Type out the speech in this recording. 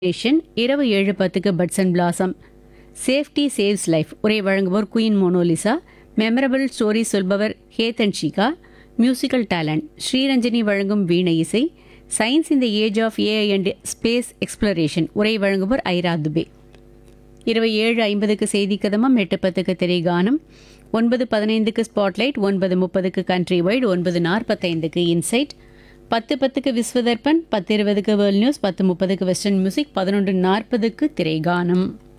station இரவு ஏழு பத்துக்கு buds and blossom safety saves life உரை வழங்குவோர் குயின் மோனோலிசா மெமரபிள் ஸ்டோரி சொல்பவர் ஹேதன் ஷிகா மியூசிக்கல் டேலண்ட் ஸ்ரீரஞ்சனி வழங்கும் வீணை இசை science in the age of AI and space exploration உரை வழங்குவோர் ஐரா துபே இரவு ஏழு ஐம்பதுக்கு செய்தி கதமம் எட்டு பத்துக்கு திரைகானம் ஒன்பது பதினைந்துக்கு ஸ்பாட்லைட் ஒன்பது முப்பதுக்கு கண்ட்ரி வைடு ஒன்பது நாற்பத்தைந்துக்கு இன்சைட் பத்து பத்துக்கு விஸ்வதர்பன் பத்து இருபதுக்கு வேர்ல்ட் நியூஸ் பத்து முப்பதுக்கு வெஸ்டர்ன் மியூசிக் பதினொன்று நாற்பதுக்கு திரைகானம்